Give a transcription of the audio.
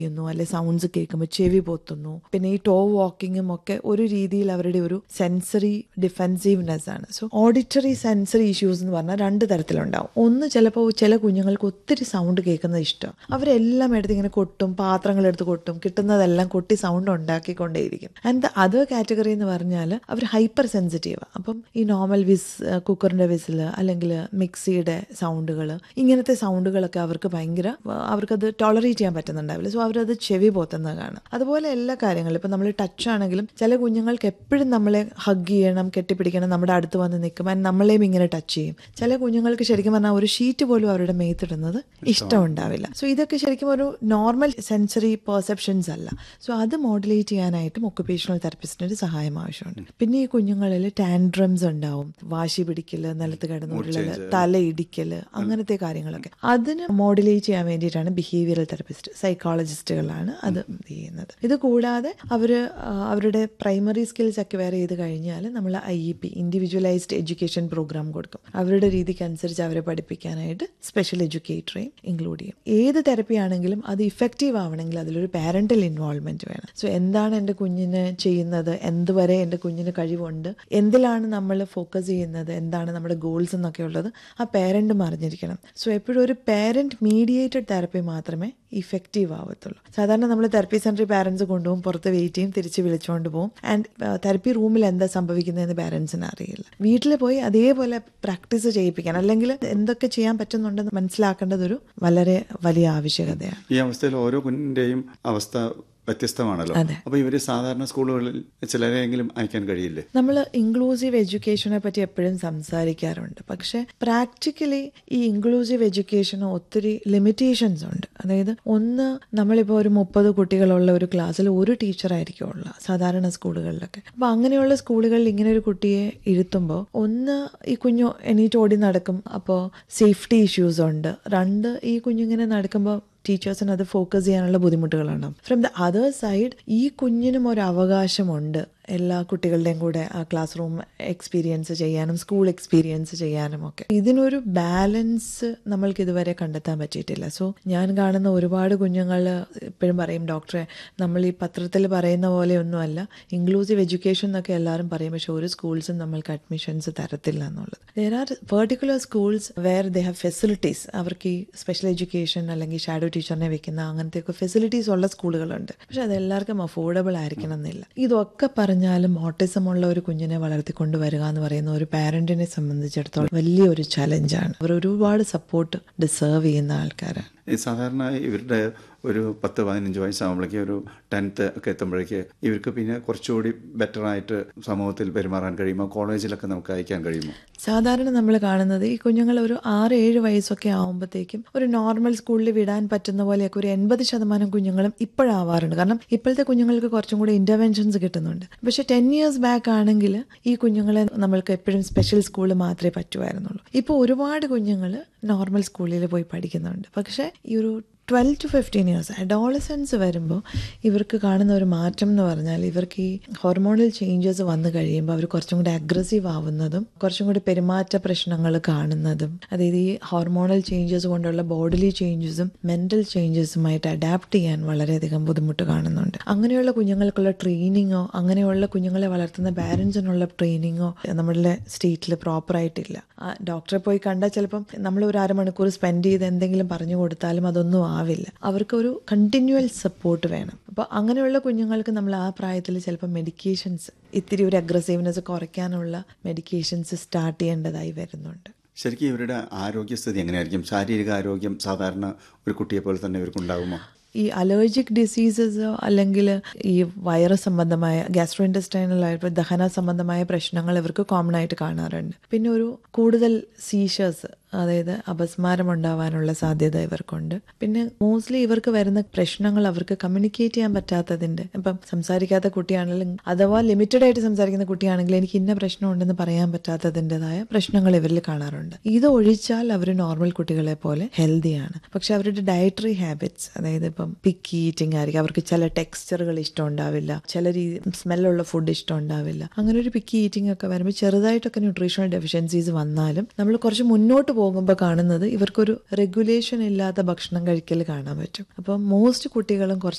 ചെയ്യുന്നു അല്ലെ സൗണ്ട്സ് കേൾക്കുമ്പോൾ ചെവി പൊത്തുന്നു പിന്നെ ഈ ടോ വാക്കിങ്ങും ഒക്കെ ഒരു രീതിയിൽ അവരുടെ ഒരു സെൻസറി ഡിഫെൻസീവ്നെസ് ആണ് സോ ഓഡിറ്ററി സെൻസറി ഇഷ്യൂസ് എന്ന് പറഞ്ഞാൽ രണ്ട് തരത്തിലുണ്ടാവും ഒന്ന് ചിലപ്പോൾ ചില കുഞ്ഞുങ്ങൾക്ക് ഒത്തിരി സൗണ്ട് കേൾക്കുന്നത് ഇഷ്ടം അവരെല്ലാം എടുത്ത് ഇങ്ങനെ കൊട്ടും പാത്രങ്ങൾ എടുത്ത് കൊട്ടും കിട്ടുന്നതെല്ലാം കൊട്ടി സൗണ്ട് ഉണ്ടാക്കിക്കൊണ്ടേയിരിക്കും ആൻഡ് അതർ കാറ്റഗറി എന്ന് പറഞ്ഞാൽ അവർ ഹൈപ്പർ സെൻസിറ്റീവ് അപ്പം ഈ നോർമൽ വിസ് കുക്കറിന്റെ വിസിൽ അല്ലെങ്കിൽ മിക്സിയുടെ സൗണ്ടുകൾ ഇങ്ങനത്തെ സൗണ്ടുകളൊക്കെ അവർക്ക് ഭയങ്കര അവർക്കത് ടോളറേറ്റ് ചെയ്യാൻ പറ്റുന്നുണ്ടാവില്ല സോ അവരത് ചെവി പോത്തുന്നത് കാണും അതുപോലെ എല്ലാ കാര്യങ്ങളും ഇപ്പം നമ്മൾ ടച്ച് ആണെങ്കിലും ചില കുഞ്ഞുങ്ങൾക്ക് എപ്പോഴും നമ്മളെ ഹഗ് ചെയ്യണം കെട്ടിപ്പിടിക്കണം നമ്മുടെ അടുത്ത് വന്ന് നിൽക്കും ആൻഡ് നമ്മളെയും ഇങ്ങനെ ടച്ച് ചെയ്യും ചില കുഞ്ഞുങ്ങൾക്ക് ശരിക്കും പറഞ്ഞാൽ ഒരു ഷീറ്റ് പോലും അവരുടെ മേത്തിടുന്നത് ഇഷ്ടമുണ്ടാവില്ല സോ ഇതൊക്കെ ശരിക്കും ഒരു നോർമൽ സെൻസറി പെർസെപ്ഷൻസ് അല്ല സോ അത് മോഡുലേറ്റ് ചെയ്യാനായിട്ടും ഒക്കുപേഷണൽ തെറപ്പിസ്റ്റിന് ഒരു സഹായം ആവശ്യമുണ്ട് പിന്നെ ഈ കുഞ്ഞുങ്ങളിൽ ടാൻഡ്രംസ് ഉണ്ടാവും വാശി പിടിക്കല് നിലത്ത് കിടന്നുള്ളത് തല ഇടിക്കല് അങ്ങനത്തെ കാര്യങ്ങളൊക്കെ അതിന് മോഡുലേറ്റ് ചെയ്യാൻ വേണ്ടിയിട്ടാണ് ബിഹേവിയറൽ തെറപ്പിസ്റ്റ് സൈക്കോളജിസ്റ്റുകളാണ് അത് ചെയ്യുന്നത് ഇത് കൂടാതെ അവർ അവരുടെ പ്രൈമറി സ്കിൽസ് അക്വയർ ചെയ്ത് കഴിഞ്ഞാൽ നമ്മൾ I E P individualised education programme കൊടുക്കും അവരുടെ രീതിക്ക് അനുസരിച്ച് അവരെ പഠിപ്പിക്കാനായിട്ട് സ്പെഷ്യൽ എഡ്യൂക്കേറ്ററെയും ഇൻക്ലൂഡ് ചെയ്യും ഏത് തെറപ്പി ആണെങ്കിലും അത് ഇഫക്റ്റീവ് ആവണമെങ്കിൽ അതിലൊരു പാരന്റൽ ഇൻവോൾവ്മെന്റ് വേണം സോ എന്താണ് എൻ്റെ കുഞ്ഞിന് ചെയ്യുന്നത് എന്തുവരെ എൻ്റെ കുഞ്ഞിന് കഴിവുണ്ട് എന്തിലാണ് നമ്മൾ ഫോക്കസ് ചെയ്യുന്നത് എന്താണ് നമ്മുടെ ഗോൾസ് എന്നൊക്കെ ഉള്ളത് ആ പേരൻറ്റും അറിഞ്ഞിരിക്കണം സോ എപ്പോഴും ഒരു പേരന്റ് മീഡിയേറ്റഡ് തെറപ്പി മാത്രമേ ഇഫക്റ്റീവ് ആവത്തുള്ളൂ സാധാരണ നമ്മൾ തെറപ്പി സെന്ററിൽ പാരൻസ് കൊണ്ടുപോകും പുറത്ത് വെയിറ്റ് ചെയ്യും തിരിച്ച് വിളിച്ചുകൊണ്ട് പോകും ആൻഡ് തെറപ്പി റൂമിൽ എന്താ സംഭവിക്കുന്നതെന്ന് പാരൻസിന് അറിയില്ല വീട്ടിൽ പോയി അതേപോലെ പ്രാക്ടീസ് ചെയ്യിപ്പിക്കാൻ അല്ലെങ്കിൽ എന്തൊക്കെ ചെയ്യാൻ പറ്റുന്നുണ്ടെന്ന് മനസ്സിലാക്കേണ്ടത് ഒരു വളരെ വലിയ ആവശ്യകതയാണ് ഈ അവസ്ഥയിൽ ഓരോ കുഞ്ഞിന്റെയും അവസ്ഥ വ്യത്യസ്തമാണല്ലോ അതെ. അപ്പൊ ഇവര് സാധാരണ സ്കൂളുകളിൽ ചിലരെങ്കിലും അയക്കാൻ കഴിയില്ലേ നമ്മൾ ഇൻക്ലൂസീവ് എഡ്യൂക്കേഷനെ പറ്റി എപ്പോഴും സംസാരിക്കാറുണ്ട് പക്ഷെ പ്രാക്ടിക്കലി ഈ ഇൻക്ലൂസീവ് എഡ്യൂക്കേഷന് ഒത്തിരി ലിമിറ്റേഷൻസ് ഉണ്ട് അതായത് ഒന്ന് നമ്മളിപ്പോൾ ഒരു മുപ്പത് കുട്ടികളുള്ള ഒരു ക്ലാസ്സിൽ ഒരു ടീച്ചറായിരിക്കും ഉള്ള സാധാരണ സ്കൂളുകളിലൊക്കെ അപ്പൊ അങ്ങനെയുള്ള സ്കൂളുകളിൽ ഇങ്ങനെ ഒരു കുട്ടിയെ ഇരുത്തുമ്പോൾ ഒന്ന് ഈ കുഞ്ഞു എണീറ്റ് ഓടി നടക്കും അപ്പോൾ സേഫ്റ്റി ഇഷ്യൂസ് ഉണ്ട് രണ്ട് ഈ കുഞ്ഞിങ്ങനെ നടക്കുമ്പോൾ ടീച്ചേഴ്സിന് അത് ഫോക്കസ് ചെയ്യാനുള്ള ബുദ്ധിമുട്ടുകളുണ്ടാവും ഫ്രം ദ അതർ സൈഡ് ഈ കുഞ്ഞിനും ഒരു അവകാശമുണ്ട് എല്ലാ കുട്ടികളുടെയും കൂടെ ആ ക്ലാസ് റൂം എക്സ്പീരിയൻസ് ചെയ്യാനും സ്കൂൾ എക്സ്പീരിയൻസ് ചെയ്യാനും ഒക്കെ ഇതിനൊരു ബാലൻസ് നമ്മൾക്ക് ഇതുവരെ കണ്ടെത്താൻ പറ്റിയിട്ടില്ല സോ ഞാൻ കാണുന്ന ഒരുപാട് കുഞ്ഞുങ്ങൾ എപ്പോഴും പറയും ഡോക്ടറെ നമ്മൾ ഈ പത്രത്തിൽ പറയുന്ന പോലെയൊന്നുമല്ല ഇൻക്ലൂസീവ് എഡ്യൂക്കേഷൻ എന്നൊക്കെ എല്ലാവരും പറയും പക്ഷെ ഒരു സ്കൂൾസും നമ്മൾക്ക് അഡ്മിഷൻസ് തരത്തില്ല എന്നുള്ളത് there are particular schools where they have facilities അവർക്ക് ഈ സ്പെഷ്യൽ എഡ്യൂക്കേഷൻ അല്ലെങ്കിൽ ഷാഡോ ടീച്ചറിനെ വെക്കുന്ന അങ്ങനത്തെയൊക്കെ ഫെസിലിറ്റീസ് ഉള്ള സ്കൂളുകളുണ്ട് പക്ഷെ അത് എല്ലാവർക്കും അഫോർഡബിൾ ആയിരിക്കണം എന്നില്ല ഇതൊക്കെ പറഞ്ഞാലും ഓട്ടിസം ഉള്ള ഒരു കുഞ്ഞിനെ വളർത്തിക്കൊണ്ട് വരിക എന്ന് പറയുന്ന ഒരു പാരന്റിനെ സംബന്ധിച്ചിടത്തോളം വലിയൊരു ചലഞ്ചാണ് അവർ ഒരുപാട് സപ്പോർട്ട് ഡിസേർവ് ചെയ്യുന്ന ആൾക്കാരാണ് ഈ സാധാരണ ഇവരുടെ ഒരു പത്ത് പതിനഞ്ച് വയസ്സാകുമ്പോഴേക്ക് ഒരു ടെൻത്ത് ഒക്കെ എത്തുമ്പോഴേക്ക് ഇവർക്ക് പിന്നെ കുറച്ചുകൂടി ബെറ്റർ ആയിട്ട് സമൂഹത്തിൽ പെരുമാറാൻ കഴിയുമോ കോളേജിലൊക്കെ നമുക്ക് അയക്കാൻ കഴിയുമോ സാധാരണ നമ്മൾ കാണുന്നത് ഈ കുഞ്ഞുങ്ങൾ ഒരു ആറ് ഏഴ് വയസ്സൊക്കെ ആകുമ്പോഴത്തേക്കും ഒരു നോർമൽ സ്കൂളിൽ വിടാൻ പറ്റുന്ന പോലെയൊക്കെ ഒരു എൺപത് ശതമാനം കുഞ്ഞുങ്ങളും ഇപ്പോഴാവാറുണ്ട് കാരണം ഇപ്പോഴത്തെ കുഞ്ഞുങ്ങൾക്ക് കുറച്ചും കൂടി ഇന്റർവെൻഷൻസ് കിട്ടുന്നുണ്ട് പക്ഷെ ടെൻ ഇയേഴ്സ് ബാക്ക് ആണെങ്കിൽ ഈ കുഞ്ഞുങ്ങളെ നമ്മൾക്ക് എപ്പോഴും സ്പെഷ്യൽ സ്കൂളിൽ മാത്രമേ പറ്റുമായിരുന്നുള്ളൂ ഇപ്പോൾ ഒരുപാട് കുഞ്ഞുങ്ങൾ നോർമൽ സ്കൂളിൽ പോയി പഠിക്കുന്നുണ്ട് പക്ഷേ ഈ ഒരു twelve to fifteen years adolescence വരുമ്പോൾ ഇവർക്ക് കാണുന്ന ഒരു മാറ്റം എന്ന് പറഞ്ഞാൽ ഇവർക്ക് ഈ ഹോർമോണൽ ചേഞ്ചസ് വന്നു കഴിയുമ്പോൾ അവർ കുറച്ചും കൂടി അഗ്രസീവ് ആവുന്നതും കുറച്ചും കൂടി പെരുമാറ്റ പ്രശ്നങ്ങൾ കാണുന്നതും അതായത് ഈ ഹോർമോണൽ ചേഞ്ചസ് കൊണ്ടുള്ള ബോഡിലി ചേഞ്ചസും മെന്റൽ ചേഞ്ചസുമായിട്ട് അഡാപ്റ്റ് ചെയ്യാൻ വളരെയധികം ബുദ്ധിമുട്ട് കാണുന്നുണ്ട് അങ്ങനെയുള്ള കുഞ്ഞുങ്ങൾക്കുള്ള ട്രെയിനിങ്ങോ അങ്ങനെയുള്ള കുഞ്ഞുങ്ങളെ വളർത്തുന്ന പാരൻസിനുള്ള ട്രെയിനിങ്ങോ നമ്മുടെ സ്റ്റേറ്റിൽ പ്രോപ്പറായിട്ടില്ല ഡോക്ടറെ പോയി കണ്ടാൽ ചിലപ്പം നമ്മൾ ഒരു അരമണിക്കൂർ സ്പെൻഡ് ചെയ്ത് എന്തെങ്കിലും പറഞ്ഞു കൊടുത്താലും അതൊന്നും ആവില്ല അവർക്ക് ഒരു കണ്ടിന്യൂവൽ സപ്പോർട്ട് വേണം അപ്പോൾ അങ്ങനെയുള്ള കുഞ്ഞുങ്ങൾക്ക് നമ്മൾ ആ പ്രായത്തിൽ ചിലപ്പോൾ മെഡിക്കേഷൻസ് ഇത്തിരി ഒരു അഗ്രസീവ്നെസ് കുറയ്ക്കാനുള്ള മെഡിക്കേഷൻസ് സ്റ്റാർട്ട് ചെയ്യേണ്ടതായി വരുന്നുണ്ട് ശരിക്കും ഇവരുടെ ആരോഗ്യസ്ഥിതി എങ്ങനെയായിരിക്കും ശാരീരിക ആരോഗ്യം സാധാരണ ഒരു കുട്ടിയെ പോലെ തന്നെ ഇവർക്കുണ്ടാകുമോ ഈ അലർജിക് ഡിസീസസ് അല്ലെങ്കിൽ ഈ വൈറസ് സംബന്ധമായ ഗ്യാസ്ട്രോ ഇൻഡസ്റ്റൈനൽ ആയിട്ട് ദഹന സംബന്ധമായ പ്രശ്നങ്ങൾ ഇവർക്ക് കോമൺ ആയിട്ട് കാണാറുണ്ട് പിന്നെ ഒരു കൂടുതൽ സീഷേഴ്സ് അതായത് അപസ്മാരം ഉണ്ടാവാനുള്ള സാധ്യത ഇവർക്കുണ്ട് പിന്നെ മോസ്റ്റ്ലി ഇവർക്ക് വരുന്ന പ്രശ്നങ്ങൾ അവർക്ക് കമ്മ്യൂണിക്കേറ്റ് ചെയ്യാൻ പറ്റാത്തതിന്റെ ഇപ്പം സംസാരിക്കാത്ത കുട്ടിയാണെങ്കിലും അഥവാ ലിമിറ്റഡ് ആയിട്ട് സംസാരിക്കുന്ന കുട്ടിയാണെങ്കിൽ എനിക്ക് ഇന്ന പ്രശ്നം ഉണ്ടെന്ന് പറയാൻ പറ്റാത്തതിൻ്റെതായ പ്രശ്നങ്ങൾ ഇവരിൽ കാണാറുണ്ട് ഇത് ഒഴിച്ചാൽ അവർ നോർമൽ കുട്ടികളെ പോലെ ഹെൽത്തിയാണ് പക്ഷെ അവരുടെ ഡയറ്ററി ഹാബിറ്റ്സ് അതായത് ഇപ്പം പിക്കി ഈറ്റിംഗ് ആയിരിക്കും അവർക്ക് ചില ടെക്സ്ചറുകൾ ഇഷ്ടം ഉണ്ടാവില്ല ചില രീതി സ്മെല്ലുള്ള ഫുഡ് ഇഷ്ടം ഉണ്ടാവില്ല അങ്ങനെ ഒരു പിക്കി ഈറ്റിംഗ് ഒക്കെ വരുമ്പോൾ ചെറുതായിട്ടൊക്കെ ന്യൂട്രീഷണൽ ഡെഫിഷ്യൻസീസ് വന്നാലും നമ്മൾ കുറച്ച് മുന്നോട്ട് പോകുമ്പോൾ കാണുന്നത് ഇവർക്കൊരു റെഗുലേഷൻ ഇല്ലാത്ത ഭക്ഷണം കഴിക്കൽ കാണാൻ പറ്റും അപ്പം മോസ്റ്റ് കുട്ടികളും കുറച്ച്